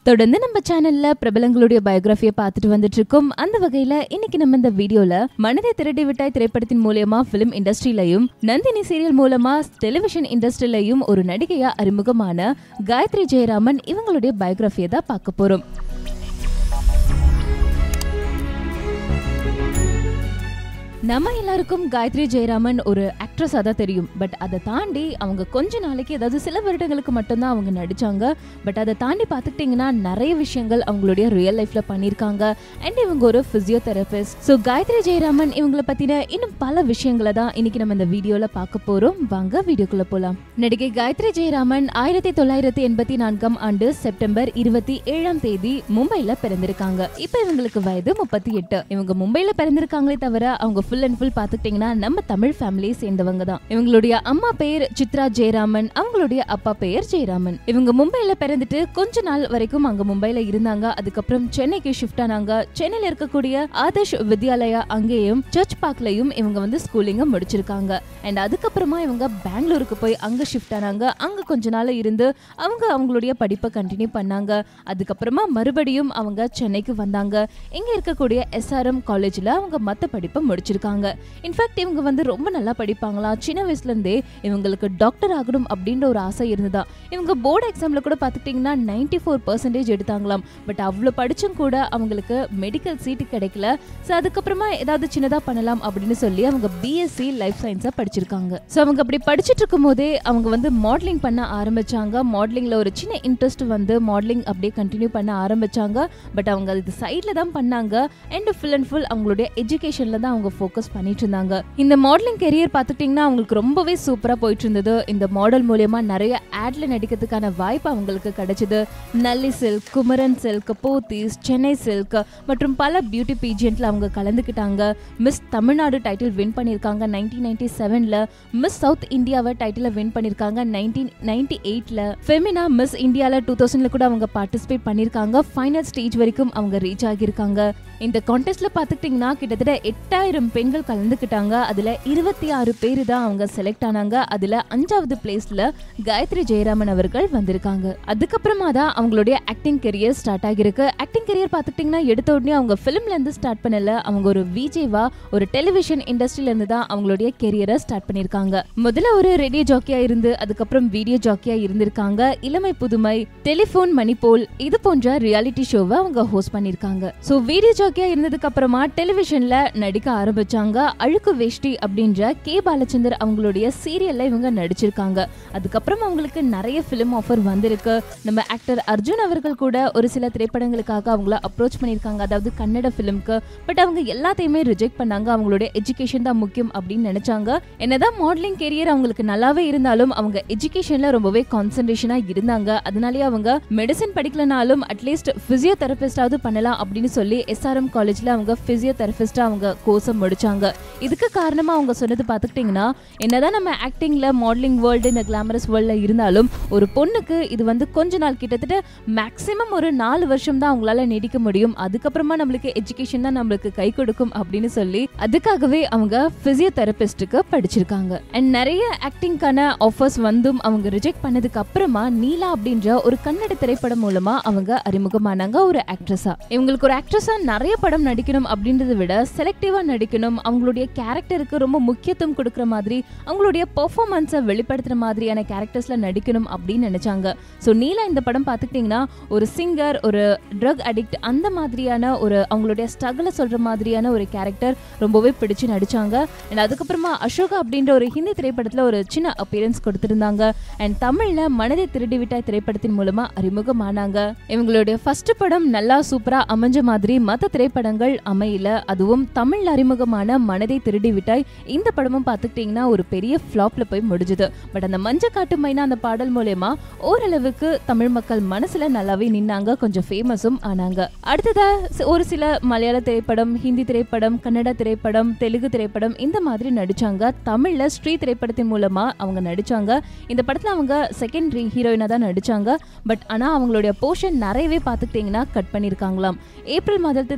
தொடர்ந்து நம்ம சேனல்ல பிரபலங்களுடைய பயோகிராஃபியை பார்த்துட்டு வந்துட்டு இருக்கோம் அந்த வகையில இன்னைக்கு நம்ம இந்த வீடியோல மனதை திரட்டி விட்டாய் திரைப்படத்தின் மூலியமா பிலிம் இண்டஸ்ட்ரியிலையும் நந்தினி சீரியல் மூலமா டெலிவிஷன் இண்டஸ்ட்ரியிலையும் ஒரு நடிகையா அறிமுகமான காயத்ரி ஜெயராமன் இவங்களுடைய பயோகிராஃபியை தான் பார்க்க போறோம் நம்ம எல்லாருக்கும் காயத்ரி ஜெயராமன் ஒரு ஆக்ட்ரஸாக தான் தெரியும் பட் அதை தாண்டி அவங்க கொஞ்ச நாளைக்கு அதாவது சில வருடங்களுக்கு மட்டும்தான் அவங்க நடிச்சாங்க பட் அதை தாண்டி பார்த்துக்கிட்டிங்கன்னா நிறைய விஷயங்கள் அவங்களுடைய ரியல் லைஃப்ல பண்ணியிருக்காங்க அண்ட் இவங்க ஒரு ஃபிசியோதெரபிஸ்ட் ஸோ காயத்ரி ஜெயராமன் இவங்கள பற்றின இன்னும் பல விஷயங்களை தான் இன்னைக்கு நம்ம இந்த வீடியோவில் பார்க்க போகிறோம் வாங்க வீடியோக்குள்ள போகலாம் நடிகை காயத்ரி ஜெயராமன் ஆயிரத்தி தொள்ளாயிரத்தி எண்பத்தி நான்காம் ஆண்டு செப்டம்பர் இருபத்தி ஏழாம் தேதி மும்பைல பிறந்திருக்காங்க இப்போ இவங்களுக்கு வயது முப்பத்தி எட்டு இவங்க மும்பைல பிறந்திருக்காங்களே தவிர அவங்க ஃபுல் அண்ட் ஃபுல் பார்த்துக்கிட்டிங்கன்னா நம்ம தமிழ் ஃபேமிலியை சேர்ந்தவங்க தான் இவங்களுடைய அம்மா பெயர் சித்ரா ஜெயராமன் அவங்களுடைய அப்பா பெயர் ஜெயராமன் இவங்க மும்பைல பிறந்துட்டு கொஞ்ச நாள் வரைக்கும் அங்க மும்பைல இருந்தாங்க அதுக்கப்புறம் சென்னைக்கு ஷிஃப்ட் ஆனாங்க சென்னையில இருக்கக்கூடிய ஆதர்ஷ் வித்யாலயா அங்கேயும் சர்ச் பார்க்லயும் இவங்க வந்து ஸ்கூலிங்க முடிச்சிருக்காங்க அண்ட் அதுக்கப்புறமா இவங்க பெங்களூருக்கு போய் அங்க ஷிஃப்ட் ஆனாங்க அங்க கொஞ்ச நாள் இருந்து அவங்க அவங்களுடைய படிப்பை கண்டினியூ பண்ணாங்க அதுக்கப்புறமா மறுபடியும் அவங்க சென்னைக்கு வந்தாங்க இங்க இருக்கக்கூடிய எஸ்ஆர்எம் காலேஜ்ல அவங்க மத்த படிப்பை முடிச்சிருக்காங்க இன்ஃபேக்ட் இவங்க வந்து ரொம்ப நல்லா படிப்பாங்களா சின்ன வயசுல இருந்தே இவங்களுக்கு டாக்டர் ஆகணும் அப்படின்ற ஒரு ஆசை இருந்ததா இவங்க போர்டு எக்ஸாம்ல கூட பார்த்துக்கிட்டிங்கன்னா நைன்டி ஃபோர் பர்சன்டேஜ் எடுத்தாங்களாம் பட் அவ்வளோ படிச்சும் கூட அவங்களுக்கு மெடிக்கல் சீட்டு கிடைக்கல ஸோ அதுக்கப்புறமா ஏதாவது சின்னதாக பண்ணலாம் அப்படின்னு சொல்லி அவங்க பிஎஸ்சி லைஃப் சயின்ஸாக படிச்சிருக்காங்க ஸோ அவங்க அப்படி படிச்சுட்டு இருக்கும் போதே அவங்க வந்து மாடலிங் பண்ண ஆரம்பிச்சாங்க மாடலிங்கில் ஒரு சின்ன இன்ட்ரெஸ்ட் வந்து மாடலிங் அப்படியே கண்டினியூ பண்ண ஆரம்பிச்சாங்க பட் அவங்க அது சைடில் தான் பண்ணாங்க அண்ட் ஃபுல் அண்ட் ஃபுல் அவங்களுடைய எஜுகேஷனில் தான் அவங்க ஃபோக்கஸ் பண்ணிட்டு இருந்தாங்க இந்த மாடலிங் கெரியர் பார்த்துட்டிங்கன்னா அவங்களுக்கு ரொம்பவே சூப்பராக போயிட்டு இருந்தது இந்த மாடல் மூலயமா நிறைய ஆட்ல நடிக்கிறதுக்கான வாய்ப்பு அவங்களுக்கு கிடைச்சது Nalli silk Kumaran silk Pothys Chennai silk மற்றும் பல பியூட்டி பீஜியன்ட்ல அவங்க கலந்துக்கிட்டாங்க மிஸ் தமிழ்நாடு டைட்டில் வின் பண்ணியிருக்காங்க நைன்டீன் நைன்டி செவன்ல மிஸ் சவுத் இந்தியாவை டைட்டில் வின் பண்ணியிருக்காங்க நைன்டீன் நைன்டி எயிட்ல ஃபெமினா மிஸ் இந்தியாவில் டூ தௌசண்ட்ல கூட அவங்க பார்ட்டிசிபேட் பண்ணியிருக்காங்க ஃபைனல் ஸ்டேஜ் வரைக்கும் அவங்க ரீச் ஆகியிருக்காங்க இந்த கான்டெஸ்ட்ல பார்த்துக்கிட்டிங்கன்னா கிட்டத்தட்ட எட்டாயிரம் பெண்கள் கலந்துக்கிட்டாங்க அதுல இருபத்தி ஆறு பேர் தான் அவங்க செலக்ட் ஆனாங்க அதுல அஞ்சாவது பிளேஸ்ல காயத்ரி ஜெயராமன் அவர்கள் வந்திருக்காங்க அதுக்கப்புறமா தான் அவங்களுடைய ஆக்டிங் கெரியர் ஸ்டார்ட் ஆகியிருக்கு ஆக்டிங் கெரியர் பார்த்துக்கிட்டிங்கன்னா எடுத்த உடனே அவங்க ஃபிலிம்ல இருந்து ஸ்டார்ட் பண்ணல அவங்க ஒரு விஜேவா ஒரு டெலிவிஷன் இண்டஸ்ட்ரியில இருந்து தான் அவங்களுடைய கெரியரை ஸ்டார்ட் பண்ணிருக்காங்க முதல்ல ஒரு ரேடியோ ஜாக்கியா இருந்து அதுக்கப்புறம் வீடியோ ஜாக்கியா இருந்திருக்காங்க இளமை புதுமை டெலிபோன் மணி போல் இது போன்ற ரியாலிட்டி ஷோவை அவங்க ஹோஸ்ட் பண்ணிருக்காங்க சோ வீடியோ ஜாக்கியா இருந்ததுக்கு அப்புறமா டெலிவிஷன்ல நடிக்க ஆரம்பிச்சாங்க அழுக்கு வேஷ்டி அப்படின்ற கே பாலச்சந்தர் அவங்களுடைய சீரியல்ல இவங்க நடிச்சிருக்காங்க அதுக்கப்புறம் அவங்களுக்கு நிறைய ஃபிலிம் ஆஃபர் வந்திருக்கு நம்ம ஆக்டர் அர்ஜுன் அவர்கள் கூட ஒரு சில திரைப்படங்களுக்காக அவங்கள அப்ரோச் பண்ணியிருக்காங்க அதாவது கன்னட ஃபிலிம்க்கு பட் அவங்க எல்லாத்தையுமே ரிஜெக்ட் பண்ணாங்க அவங்களுடைய எஜுகேஷன் தான் முக்கியம் அப்படின்னு நினைச்சாங்க என்னதான் மாடலிங் கெரியர் அவங்களுக்கு நல்லாவே இருந்தாலும் அவங்க எஜுகேஷன்ல ரொம்பவே கான்சென்ட்ரேஷனா இருந்தாங்க அதனாலேயே அவங்க மெடிசன் படிக்கலனாலும் அட்லீஸ்ட் பிசியோதெரபிஸ்டாவது பண்ணலாம் அப்படின்னு சொல்லி எஸ்ஆர்எம் காலேஜ்ல அவங்க பிசியோதெரபிஸ்டா அவங்க கோர்ஸை முடிச்சாங்க இதுக்கு காரணமா அவங்க சொன்னது பார்த்துக்கிட்டிங்கன்னா என்னதான் நம்ம ஆக்டிங்ல மாடலிங் வேர்ல்டு இந்த கிளாமரஸ் வேர்ல்டில் இருந்தாலும் ஒரு பொண்ணுக்கு இது வந்து கொஞ்ச நாள் கிட்டத்தட்ட மேக்ஸிமம் ஒரு நாலு வருஷம் தான் அவங்களால நீடிக்க முடியும் அதுக்கப்புறமா நம்மளுக்கு எஜுகேஷன் தான் நம்மளுக்கு கை கொடுக்கும் அப்படின்னு சொல்லி அதுக்காகவே அவங்க பிசியோதெரபிஸ்டுக்கு படிச்சிருக்காங்க அண்ட் நிறைய ஆக்டிங்கான ஆஃபர்ஸ் வந்தும் அவங்க ரிஜெக்ட் பண்ணதுக்கு அப்புறமா நீலா அப்படின்ற ஒரு கன்னட திரைப்படம் மூலமா அவங்க அறிமுகமானாங்க ஒரு ஆக்ட்ரஸா இவங்களுக்கு ஒரு ஆக்ட்ரஸா நிறைய படம் நடிக்கணும் அப்படின்றத விட செலக்டிவா நடிக்கணும் அவங்களுடைய கேரக்டருக்கு ரொம்ப முக்கியத்துவம் கொடுக்குற மாதிரி அவங்களுடைய பெர்ஃபார்மன்ஸை வெளிப்படுத்துற மாதிரியான கேரக்டர்ஸ்ல நடிக்கணும் அப்படின்னு நினைச்சாங்க ஸோ நீலா இந்த படம் பார்த்துக்கிட்டிங்கன்னா ஒரு சிங்கர் ஒரு ட்ரக் அடிக்ட் அந்த மாதிரியான ஒரு அவங்களுடைய ஸ்ட்ரகிளை சொல்ற மாதிரியான ஒரு கேரக்டர் ரொம்பவே பிடிச்சு நடிச்சாங்க அண்ட் அதுக்கப்புறமா அசோகா அப்படின்ற ஒரு ஹிந்தி திரைப்படத்துல ஒரு சின்ன அப்பியரன்ஸ் கொடுத்திருந்தாங்க அண்ட் தமிழ்ல மனதை திருடி விட்டாய் திரைப்படத்தின் மூலமா அறிமுகமானாங்க இவங்களுடைய ஃபர்ஸ்ட் படம் நல்லா சூப்பரா அமைஞ்ச மாதிரி மற்ற திரைப்படங்கள் அமையல அதுவும் தமிழ்ல அறிமுகமான மனதை திருடி விட்டாய் இந்த படமும் பார்த்துக்கிட்டிங்கன்னா ஒரு பெரிய ஃப்ளாப்ல போய் முடிஞ்சுது பட் அந்த மஞ்ச காட்டு மைனா அந்த பாடல் மூலயமா ஓரளவுக்கு தமிழ் மக்கள் மனசுல நல்லாவே நின்னாங்க கொஞ்சம் ஃபேமஸும் ஆனாங்க அடுத்ததா சி- ஒரு சில மலையாள திரைப்படம் ஹிந்தி திரைப்படம் கன்னட திரைப்படம் தெலுங்கு திரைப்படம் இந்த மாதிரி நடிச்சாங்க தமிழ்ல ஸ்ரீ திரைப்படத்தின் மூலமா அவங்க நடிச்சாங்க இந்த படத்துல அவங்க செகண்டரி ஹீரோயினா தான் நடிச்சாங்க பட் ஆனா அவங்களுடைய போர்ஷன் நிறையவே பார்த்துக்கிட்டிங்கன்னா கட் பண்ணியிருக்காங்களாம் ஏப்ரல் மாதத்து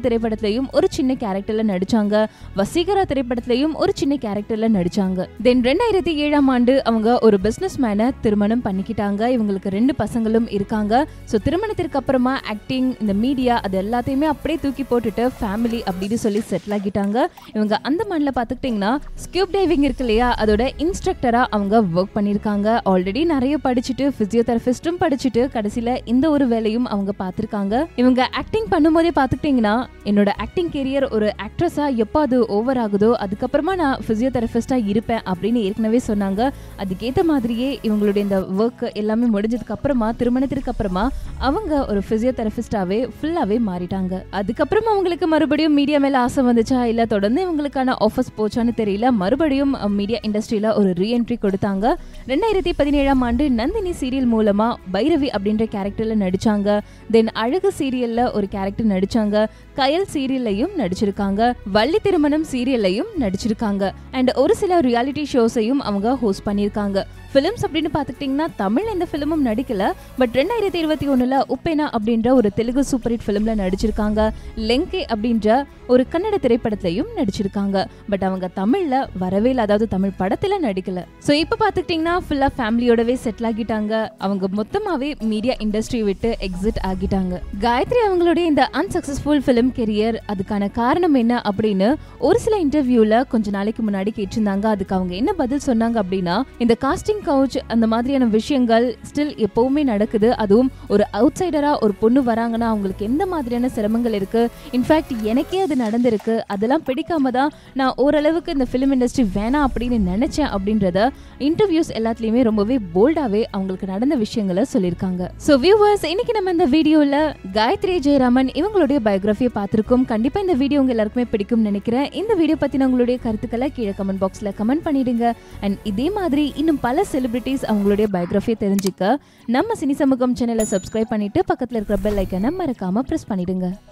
திரைப்படத்திலையும் ஒரு சின்ன கேரக்டர்ல நடிச்சாங்க வசீகரா திரைப்படத்திலையும் ஒரு சின்ன கேரக்டர்ல நடிச்சாங்க தென் ரெண்டாயிரத்தி ஏழாம் ஆண்டு அவங்க ஒரு பிசினஸ் மேனை திருமணம் பண்ணிக்கிட்டாங்க இவங்களுக்கு ரெண்டு பசங்களும் இருக்காங்க ஸோ திருமணத்திற்கு அப்புறமா ஆக்டிங் இந்த மீடியா அது எல்லாத்தையுமே அப்படியே தூக்கி போட்டுட்டு ஃபேமிலி அப்படின்னு சொல்லி செட்டில் ஆகிட்டாங்க இவங்க அந்த மண்ணில் பார்த்துக்கிட்டிங்கன்னா ஸ்கியூப் டைவிங் இருக்கு இல்லையா அதோட இன்ஸ்ட்ரக்டராக அவங்க ஒர்க் பண்ணியிருக்காங்க ஆல்ரெடி நிறைய படிச்சுட்டு ஃபிசியோதெரபிஸ்ட்டும் படிச்சுட்டு கடைசியில் இந்த ஒரு வேலையும் அவங்க பார்த்துருக்காங்க இவங்க ஆக்டிங் பண்ணும்போதே பார்த்துக்கிட்டிங்கன்னா என்னோட ஆக்டிங் கெரியர் ஒரு ஆக்ட்ரஸாக எப்போ அது ஓவர் ஆகுதோ அதுக்கப்புறமா நான் ஃபிசியோதெரபிஸ்டாக இருப்பேன் அப்படின்னு ஏற்கனவே சொன்னாங்க அதுக்கேற்ற மாதிரியே இவங்களுடைய இந்த ஒர்க் எல்லாமே முடிஞ்சதுக்கு அப்புறமா திருமணத்திற்கு அப்புறமா அவங்க ஒரு ஃபிசியோதெரபிஸ்டாவே ஃபுல்லாவே மாறிட்டாங்க அதுக்கப்புறமா அவங்களுக்கு மறுபடியும் மீடியா மேல ஆசை வந்துச்சா இல்ல தொடர்ந்து இவங்களுக்கான ஆஃபர்ஸ் போச்சான்னு தெரியல மறுபடியும் மீடியா இண்டஸ்ட்ரியில ஒரு ரீஎன்ட்ரி கொடுத்தாங்க ரெண்டாயிரத்தி பதினேழாம் ஆண்டு நந்தினி சீரியல் மூலமா பைரவி அப்படின்ற கேரக்டர்ல நடிச்சாங்க தென் அழகு சீரியல்ல ஒரு கேரக்டர் நடிச்சாங்க கயல் சீரியல்லையும் நடிச்சிருக்காங்க வள்ளி திருமணம் சீரியல்லையும் நடிச்சிருக்காங்க அண்ட் ஒரு சில ரியாலிட்டி ஷோஸையும் அவங்க ஹோஸ்ட் பண்ணியிருக்காங்க ஃபிலிம்ஸ் அப்படின்னு பார்த்துக்கிட்டிங்கன்னா தமிழ் எந்த ஃபிலிமும் நடிக்கல பட் ரெண்டாயிரத்தி இருபத்தி ஒன்றில் உப்பேனா அப்படின்ற ஒரு தெலுங்கு சூப்பர் ஹிட் ஃபிலிமில் நடிச்சிருக்காங்க லெங்கே அப்படின்ற ஒரு கன்னட திரைப்படத்திலையும் நடிச்சிருக்காங்க பட் அவங்க தமிழில் வரவே இல்லை அதாவது தமிழ் படத்தில் நடிக்கல ஸோ இப்போ பார்த்துக்கிட்டிங்கன்னா ஃபுல்லாக ஃபேமிலியோடவே செட்டில் ஆகிட்டாங்க அவங்க மொத்தமாகவே மீடியா இண்டஸ்ட்ரி விட்டு எக்ஸிட் ஆகிட்டாங்க காயத்ரி அவங்களுடைய இந்த அன்சக்சஸ்ஃபுல் ஃபிலிம் கெரியர் அதுக்கான காரணம் என்ன அப்படின்னு ஒரு சில இன்டர்வியூவில் கொஞ்ச நாளைக்கு முன்னாடி கேட்டிருந்தாங்க அதுக்கு அவங்க என்ன பதில் சொன்னாங்க அப்படின்னா இந்த காஸ்டிங் கவுச் அந்த மாதிரியான விஷயங்கள் ஸ்டில் எப்பவுமே நடக்குது அதுவும் ஒரு அவுட் சைடரா ஒரு பொண்ணு வராங்கன்னா அவங்களுக்கு எந்த மாதிரியான சிரமங்கள் இருக்கு இன்ஃபேக்ட் எனக்கே அது நடந்திருக்கு அதெல்லாம் பிடிக்காம தான் நான் ஓரளவுக்கு இந்த ஃபிலிம் இண்டஸ்ட்ரி வேணாம் அப்படின்னு நினைச்சேன் அப்படின்றத இன்டர்வியூஸ் எல்லாத்துலயுமே ரொம்பவே போல்டாவே அவங்களுக்கு நடந்த விஷயங்களை சொல்லியிருக்காங்க ஸோ வியூவர்ஸ் இன்னைக்கு நம்ம இந்த வீடியோல காயத்ரி ஜெயராமன் இவங்களுடைய பயோகிராஃபியை பார்த்திருக்கோம் கண்டிப்பா இந்த வீடியோ உங்க எல்லாருக்குமே பிடிக்கும்னு நினைக்கிறேன் இந்த வீடியோ பத்தின உங்களுடைய கருத்துக்களை கீழே கமெண்ட் பாக்ஸ்ல கமெண்ட் பண்ணிடுங்க அண்ட் இதே மாதிரி இன்னும் பல செலிபிரிட்டிஸ் அவங்களுடைய பயோகிராஃபியை தெரிஞ்சுக்க நம்ம சினி சமூகம் சேனலை சப்ஸ்கிரைப் பண்ணிட்டு பக்கத்துல இருக்கிற பெல் ஐக்கனை மறக்காம பிரஸ் பண்ணிடுங்க